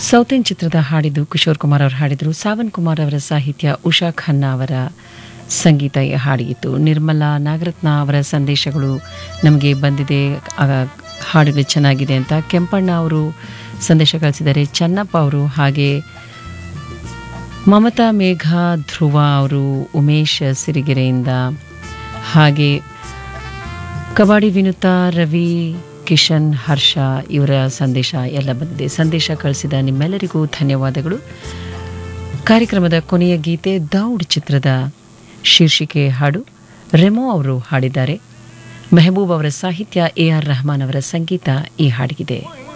ಸೌತೆನ್ ಚಿತ್ರದ ಹಾಡಿದ್ದು ಕಿಶೋರ್ ಕುಮಾರ್ ಅವರು ಹಾಡಿದರು ಸಾವನ್ ಕುಮಾರ್ ಅವರ ಸಾಹಿತ್ಯ ಉಷಾ ಖನ್ನಾ ಅವರ ಸಂಗೀತ ಈ ಹಾಡಿಗಿತ್ತು ನಿರ್ಮಲಾ ನಾಗರತ್ನ ಅವರ ಸಂದೇಶಗಳು ನಮಗೆ ಬಂದಿದೆ ಆ, ಹಾಡುಗಳು ಚೆನ್ನಾಗಿದೆ ಅಂತ ಕೆಂಪಣ್ಣ ಅವರು ಸಂದೇಶ ಕಳಿಸಿದ್ದಾರೆ ಚನ್ನಪ್ಪ ಅವರು ಹಾಗೆ ಮಮತಾ ಮೇಘ ಧ್ರುವ ಅವರು ಉಮೇಶ್ ಸಿರಿಗೆರೆಯಿಂದ ಹಾಗೆ ಕಬಾಡಿ ವಿನುತಾ ರವಿ ಕಿಶನ್ ಹರ್ಷ ಇವರ ಸಂದೇಶ ಎಲ್ಲ ಬಂದಿದೆ ಸಂದೇಶ ಕಳಿಸಿದ ನಿಮ್ಮೆಲ್ಲರಿಗೂ ಧನ್ಯವಾದಗಳು ಕಾರ್ಯಕ್ರಮದ ಕೊನೆಯ ಗೀತೆ ದೌಡ್ ಚಿತ್ರದ ಶೀರ್ಷಿಕೆ ಹಾಡು ರೆಮೋ ಅವರು ಹಾಡಿದ್ದಾರೆ ಮೆಹಬೂಬ್ ಅವರ ಸಾಹಿತ್ಯ ಎ ಆರ್ ರೆಹಮಾನ್ ಅವರ ಸಂಗೀತ ಈ ಹಾಡಿಗಿದೆ